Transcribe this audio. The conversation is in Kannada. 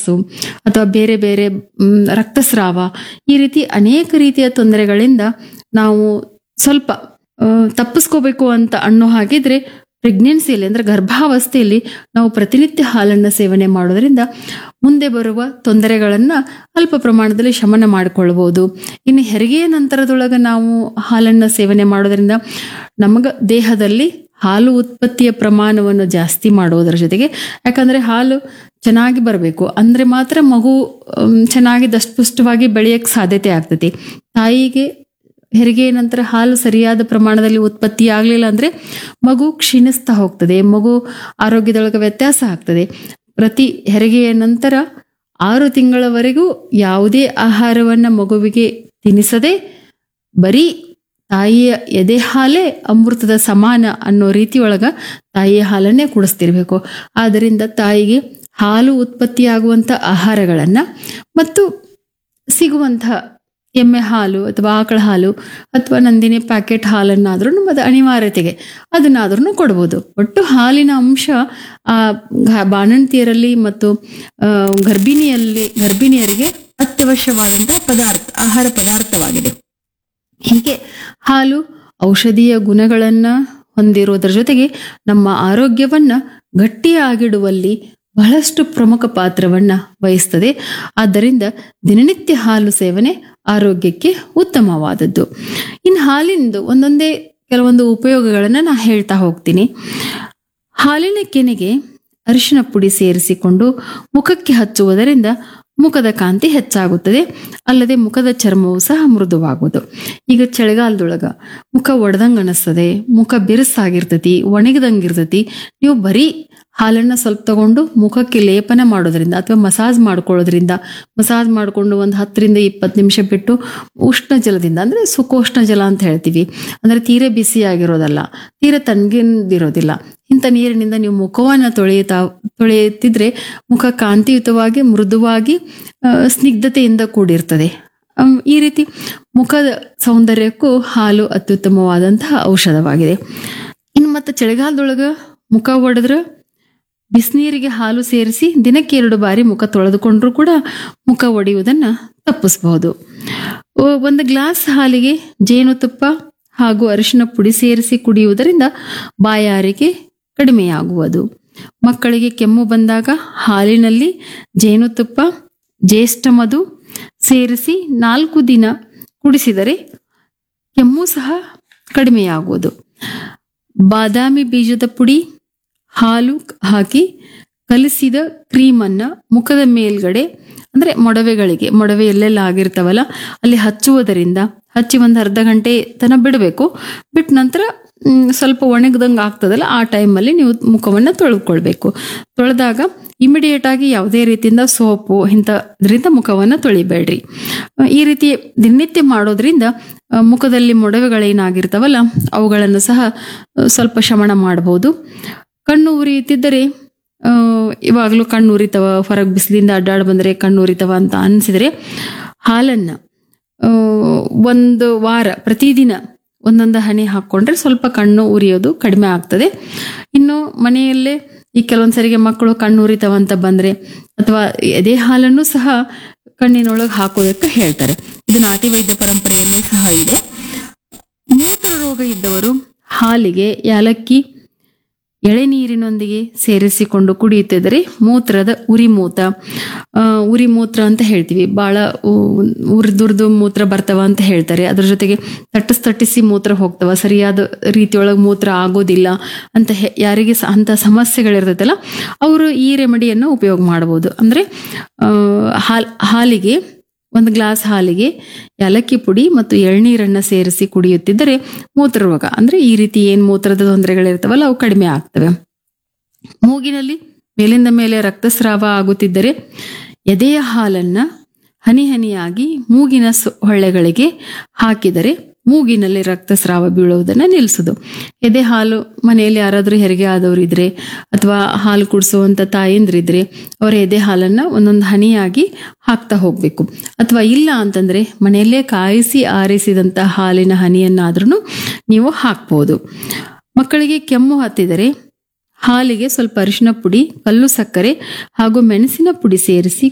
ಗ್ಯಾಸು ಅಥವಾ ಬೇರೆ ಬೇರೆ ಮ್, ರಕ್ತಸ್ರಾವ ಈ ರೀತಿ ಅನೇಕ ರೀತಿಯ ತೊಂದರೆಗಳಿಂದ ನಾವು ಸ್ವಲ್ಪ ಆ, ತಪ್ಪಿಸ್ಕೋಬೇಕು ಅಂತ ಅನ್ನೋ ಹಾಗಿದ್ರೆ ಪ್ರೆಗ್ನೆನ್ಸಿಯಲ್ಲಿ ಅಂದ್ರೆ ಗರ್ಭಾವಸ್ಥೆಯಲ್ಲಿ ನಾವು ಪ್ರತಿನಿತ್ಯ ಹಾಲನ್ನು ಸೇವನೆ ಮಾಡೋದ್ರಿಂದ ಮುಂದೆ ಬರುವ ತೊಂದರೆಗಳನ್ನ ಅಲ್ಪ ಪ್ರಮಾಣದಲ್ಲಿ ಶಮನ ಮಾಡಿಕೊಳ್ಬಹುದು ಇನ್ನು ಹೆರಿಗೆಯ ನಂತರದೊಳಗೆ ನಾವು ಹಾಲನ್ನು ಸೇವನೆ ಮಾಡೋದ್ರಿಂದ ನಮಗ ದೇಹದಲ್ಲಿ ಹಾಲು ಉತ್ಪತ್ತಿಯ ಪ್ರಮಾಣವನ್ನು ಜಾಸ್ತಿ ಮಾಡುವುದರ ಜೊತೆಗೆ ಯಾಕಂದ್ರೆ ಹಾಲು ಚೆನ್ನಾಗಿ ಬರಬೇಕು ಅಂದ್ರೆ ಮಾತ್ರ ಮಗು ಮ್, ಚೆನ್ನಾಗಿ ದಷ್ಟಪುಷ್ಟವಾಗಿ ಬೆಳೆಯಕ್ಕೆ ಸಾಧ್ಯತೆ ಆಗ್ತೈತಿ ತಾಯಿಗೆ ಹೆರಿಗೆ ನಂತರ ಹಾಲು ಸರಿಯಾದ ಪ್ರಮಾಣದಲ್ಲಿ ಉತ್ಪತ್ತಿ ಆಗಲಿಲ್ಲ ಅಂದ್ರೆ ಮಗು ಕ್ಷೀಣಿಸ್ತಾ ಹೋಗ್ತದೆ ಮಗು ಆರೋಗ್ಯದೊಳಗೆ ವ್ಯತ್ಯಾಸ ಆಗ್ತದೆ ಪ್ರತಿ ಹೆರಿಗೆಯ ನಂತರ ಆರು ತಿಂಗಳವರೆಗೂ ಯಾವುದೇ ಆಹಾರವನ್ನ ಮಗುವಿಗೆ ತಿನ್ನಿಸದೆ ಬರೀ ತಾಯಿಯ ಎದೆ ಹಾಲೇ ಅಮೃತದ ಸಮಾನ ಅನ್ನೋ ರೀತಿಯೊಳಗ ತಾಯಿಯ ಹಾಲನ್ನೇ ಕುಡಿಸ್ತಿರ್ಬೇಕು ಆದ್ದರಿಂದ ತಾಯಿಗೆ ಹಾಲು ಉತ್ಪತ್ತಿಯಾಗುವಂಥ ಆಹಾರಗಳನ್ನ ಮತ್ತು ಸಿಗುವಂಥ ಎಮ್ಮೆ ಹಾಲು ಅಥವಾ ಆಕಳ ಹಾಲು ಅಥವಾ ನಂದಿನಿ ಪ್ಯಾಕೆಟ್ ಹಾಲನ್ನಾದ್ರೂ ಅದು ಅನಿವಾರ್ಯತೆಗೆ ಅದನ್ನಾದ್ರೂ ಕೊಡ್ಬೋದು ಒಟ್ಟು ಹಾಲಿನ ಅಂಶ ಆ ಗ- ಬಾಣಂತಿಯರಲ್ಲಿ ಮತ್ತು ಆ, ಗರ್ಭಿಣಿಯಲ್ಲಿ ಗರ್ಭಿಣಿಯರಿಗೆ ಅತ್ಯವಶ್ಯವಾದಂಥ ಪದಾರ್ಥ ಆಹಾರ ಪದಾರ್ಥವಾಗಿದೆ ಹೀಗೆ ಹಾಲು ಔಷಧೀಯ ಗುಣಗಳನ್ನ ಹೊಂದಿರುವುದರ ಜೊತೆಗೆ ನಮ್ಮ ಆರೋಗ್ಯವನ್ನ ಗಟ್ಟಿಯಾಗಿಡುವಲ್ಲಿ ಬಹಳಷ್ಟು ಪ್ರಮುಖ ಪಾತ್ರವನ್ನ ವಹಿಸ್ತದೆ ಆದ್ದರಿಂದ ದಿನನಿತ್ಯ ಹಾಲು ಸೇವನೆ ಆರೋಗ್ಯಕ್ಕೆ ಉತ್ತಮವಾದದ್ದು ಇನ್ನು ಹಾಲಿಂದು ಒಂದೊಂದೇ ಕೆಲವೊಂದು ಉಪಯೋಗಗಳನ್ನ ನಾ ಹೇಳ್ತಾ ಹೋಗ್ತೀನಿ ಹಾಲಿನ ಕೆನೆಗೆ ಅರಿಶಿನ ಪುಡಿ ಸೇರಿಸಿಕೊಂಡು ಮುಖಕ್ಕೆ ಹಚ್ಚುವುದರಿಂದ ಮುಖದ ಕಾಂತಿ ಹೆಚ್ಚಾಗುತ್ತದೆ ಅಲ್ಲದೆ ಮುಖದ ಚರ್ಮವು ಸಹ ಮೃದುವಾಗುವುದು ಈಗ ಚಳಿಗಾಲದೊಳಗ ಮುಖ ಒಡೆದಂಗ ಅನಿಸ್ತದೆ ಮುಖ ಬಿರುಸಾಗಿರ್ತೈತಿ ಒಣಗಿದಂಗಿರ್ತೈತಿ ನೀವು ಬರೀ ಹಾಲನ್ನ ಸ್ವಲ್ಪ ತಗೊಂಡು ಮುಖಕ್ಕೆ ಲೇಪನ ಮಾಡೋದ್ರಿಂದ ಅಥವಾ ಮಸಾಜ್ ಮಾಡ್ಕೊಳ್ಳೋದ್ರಿಂದ ಮಸಾಜ್ ಮಾಡಿಕೊಂಡು ಒಂದು ಹತ್ತರಿಂದ ಇಪ್ಪತ್ತು ನಿಮಿಷ ಬಿಟ್ಟು ಉಷ್ಣ ಜಲದಿಂದ ಅಂದ್ರೆ ಸುಖೋಷ್ಣ ಜಲ ಅಂತ ಹೇಳ್ತೀವಿ ಅಂದ್ರೆ ತೀರ ಬಿಸಿಯಾಗಿರೋದಲ್ಲ ತೀರ ತಣ್ಣಗಿಂದಿರೋದಿಲ್ಲ ಇಂಥ ನೀರಿನಿಂದ ನೀವು ಮುಖವನ್ನ ತೊಳೆಯುತ್ತಾ ತೊಳೆಯುತ್ತಿದ್ರೆ ಮುಖ ಕಾಂತಿಯುತವಾಗಿ ಮೃದುವಾಗಿ ಆ, ಸ್ನಿಗ್ಧತೆಯಿಂದ ಕೂಡಿರ್ತದೆ ಅಮ್, ಈ ರೀತಿ ಮುಖದ ಸೌಂದರ್ಯಕ್ಕೂ ಹಾಲು ಅತ್ಯುತ್ತಮವಾದಂತಹ ಔಷಧವಾಗಿದೆ ಇನ್ನು ಮತ್ತೆ ಚಳಿಗಾಲದೊಳಗ ಮುಖ ಒಡೆದ್ರೆ ಬಿಸಿನೀರಿಗೆ ಹಾಲು ಸೇರಿಸಿ ದಿನಕ್ಕೆ ಎರಡು ಬಾರಿ ಮುಖ ತೊಳೆದುಕೊಂಡ್ರೂ ಕೂಡ ಮುಖ ಒಡೆಯುವುದನ್ನ ತಪ್ಪಿಸಬಹುದು ಒ- ಒಂದು ಗ್ಲಾಸ್ ಹಾಲಿಗೆ ಜೇನುತುಪ್ಪ ಹಾಗೂ ಅರಿಶಿನ ಪುಡಿ ಸೇರಿಸಿ ಕುಡಿಯುವುದರಿಂದ ಬಾಯಾರಿಕೆ ಕಡಿಮೆಯಾಗುವುದು ಮಕ್ಕಳಿಗೆ ಕೆಮ್ಮು ಬಂದಾಗ ಹಾಲಿನಲ್ಲಿ ಜೇನುತುಪ್ಪ ಜ್ಯೇಷ್ಠ ಮಧು ಸೇರಿಸಿ ನಾಲ್ಕು ದಿನ ಕುಡಿಸಿದರೆ ಕೆಮ್ಮು ಸಹ ಕಡಿಮೆಯಾಗುವುದು ಬಾದಾಮಿ ಬೀಜದ ಪುಡಿ ಹಾಲು ಹಾಕಿ ಕಲಿಸಿದ ಕ್ರೀಮನ್ನ ಮುಖದ ಮೇಲ್ಗಡೆ ಅಂದ್ರೆ ಮೊಡವೆಗಳಿಗೆ ಮೊಡವೆ ಎಲ್ಲೆಲ್ಲ ಆಗಿರ್ತಾವಲ್ಲ ಅಲ್ಲಿ ಹಚ್ಚುವುದರಿಂದ ಹಚ್ಚಿ ಒಂದು ಅರ್ಧ ಗಂಟೆ ತನ ಬಿಡಬೇಕು ಬಿಟ್ಟ ನಂತರ ಮ್, ಸ್ವಲ್ಪ ಒಣಗ್ದಂಗೆ ಆಗ್ತದಲ್ಲ ಆ ಟೈಮಲ್ಲಿ ನೀವು ಮುಖವನ್ನು ತೊಳೆದುಕೊಳ್ಬೇಕು ತೊಳೆದಾಗ ಇಮಿಡಿಯೇಟ್ ಆಗಿ ಯಾವುದೇ ರೀತಿಯಿಂದ ಸೋಪು ಇಂಥದ್ರಿಂದ ಮುಖವನ್ನು ತೊಳಿಬೇಡ್ರಿ ಆ, ಈ ರೀತಿ ದಿನನಿತ್ಯ ಮಾಡೋದ್ರಿಂದ ಆ, ಮುಖದಲ್ಲಿ ಮೊಡವೆಗಳೇನಾಗಿರ್ತಾವಲ್ಲ ಅವುಗಳನ್ನು ಸಹ ಆ, ಸ್ವಲ್ಪ ಶಮನ ಮಾಡಬಹುದು ಕಣ್ಣು ಉರಿಯುತ್ತಿದ್ದರೆ ಆ, ಇವಾಗಲೂ ಕಣ್ಣು ಉರಿತವ ಹೊರಗೆ ಬಿಸಿಲಿಂದ ಅಡ್ಡಾಡ್ ಬಂದರೆ ಕಣ್ಣು ಉರಿತವ ಅಂತ ಅನಿಸಿದರೆ ಹಾಲನ್ನ ಆ, ಒಂದು ವಾರ ಪ್ರತಿದಿನ ಒಂದೊಂದು ಹನಿ ಹಾಕ್ಕೊಂಡ್ರೆ ಸ್ವಲ್ಪ ಕಣ್ಣು ಉರಿಯೋದು ಕಡಿಮೆ ಆಗ್ತದೆ ಇನ್ನು ಮನೆಯಲ್ಲೇ ಈ ಕೆಲವೊಂದು ಸರಿಗೆ ಮಕ್ಕಳು ಕಣ್ಣು ಉರಿತವ ಅಂತ ಬಂದ್ರೆ ಅಥವಾ ಎದೆ ಹಾಲನ್ನು ಸಹ ಕಣ್ಣಿನೊಳಗೆ ಹಾಕೋದಕ್ಕೆ ಹೇಳ್ತಾರೆ ಇದು ನಾಟಿ ವೈದ್ಯ ಪರಂಪರೆಯಲ್ಲೂ ಸಹ ಇದೆ ಮೂತ್ರ ರೋಗ ಇದ್ದವರು ಹಾಲಿಗೆ ಯಾಲಕ್ಕಿ ಎಳೆನೀರಿನೊಂದಿಗೆ ಸೇರಿಸಿಕೊಂಡು ಕುಡಿಯುತ್ತಿದ್ದರೆ ಮೂತ್ರದ ಉರಿಮೂತ ಆ, ಉರಿಮೂತ್ರ ಅಂತ ಹೇಳ್ತೀವಿ ಭಾಳ ಉರಿದುರ್ದು ಮೂತ್ರ ಬರ್ತವ ಅಂತ ಹೇಳ್ತಾರೆ ಅದ್ರ ಜೊತೆಗೆ ತಟ್ಟಿಸ್ ತಟ್ಟಿಸಿ ಮೂತ್ರ ಹೋಗ್ತವ ಸರಿಯಾದ ರೀತಿಯೊಳಗೆ ಮೂತ್ರ ಆಗೋದಿಲ್ಲ ಅಂತ ಹೆ- ಯಾರಿಗೆ ಸ- ಅಂತ ಸಮಸ್ಯೆಗಳಿರ್ತೈತಲ್ಲ ಅವರು ಈ ರೆಮಿಡಿಯನ್ನು ಉಪಯೋಗ ಮಾಡ್ಬೋದು ಅಂದರೆ ಹಾಲ್ ಹಾಲಿಗೆ ಒಂದು ಗ್ಲಾಸ್ ಹಾಲಿಗೆ ಏಲಕ್ಕಿ ಪುಡಿ ಮತ್ತು ಎಳ್ನೀರನ್ನ ಸೇರಿಸಿ ಕುಡಿಯುತ್ತಿದ್ದರೆ ಮೂತ್ರರೋಗ ಅಂದ್ರೆ ಈ ರೀತಿ ಏನ್ ಮೂತ್ರದ ತೊಂದರೆಗಳಿರ್ತಾವಲ್ಲ ಅವು ಕಡಿಮೆ ಆಗ್ತವೆ ಮೂಗಿನಲ್ಲಿ ಮೇಲಿಂದ ಮೇಲೆ ರಕ್ತಸ್ರಾವ ಆಗುತ್ತಿದ್ದರೆ ಎದೆಯ ಹಾಲನ್ನ ಹನಿ ಹನಿಯಾಗಿ ಮೂಗಿನ ಸೊ- ಹೊಳ್ಳೆಗಳಿಗೆ ಹಾಕಿದರೆ ಮೂಗಿನಲ್ಲಿ ರಕ್ತಸ್ರಾವ ಬೀಳುವುದನ್ನು ನಿಲ್ಲಿಸೋದು ಎದೆ ಹಾಲು ಮನೆಯಲ್ಲಿ ಯಾರಾದರೂ ಹೆರಿಗೆ ಆದವರು ಇದ್ರೆ ಅಥವಾ ಹಾಲು ಕುಡಿಸುವಂತ ತಾಯಂದ್ರಿದ್ರೆ ಅವರ ಎದೆ ಹಾಲನ್ನ ಒಂದೊಂದು ಹನಿಯಾಗಿ ಹಾಕ್ತಾ ಹೋಗ್ಬೇಕು ಅಥವಾ ಇಲ್ಲ ಅಂತಂದ್ರೆ ಮನೆಯಲ್ಲೇ ಕಾಯಿಸಿ ಆರಿಸಿದಂತ ಹಾಲಿನ ಹನಿಯನ್ನಾದ್ರೂ ನೀವು ಹಾಕ್ಬೋದು ಮಕ್ಕಳಿಗೆ ಕೆಮ್ಮು ಹತ್ತಿದರೆ ಹಾಲಿಗೆ ಸ್ವಲ್ಪ ಅರಿಶಿನ ಪುಡಿ ಕಲ್ಲು ಸಕ್ಕರೆ ಹಾಗೂ ಮೆಣಸಿನ ಪುಡಿ ಸೇರಿಸಿ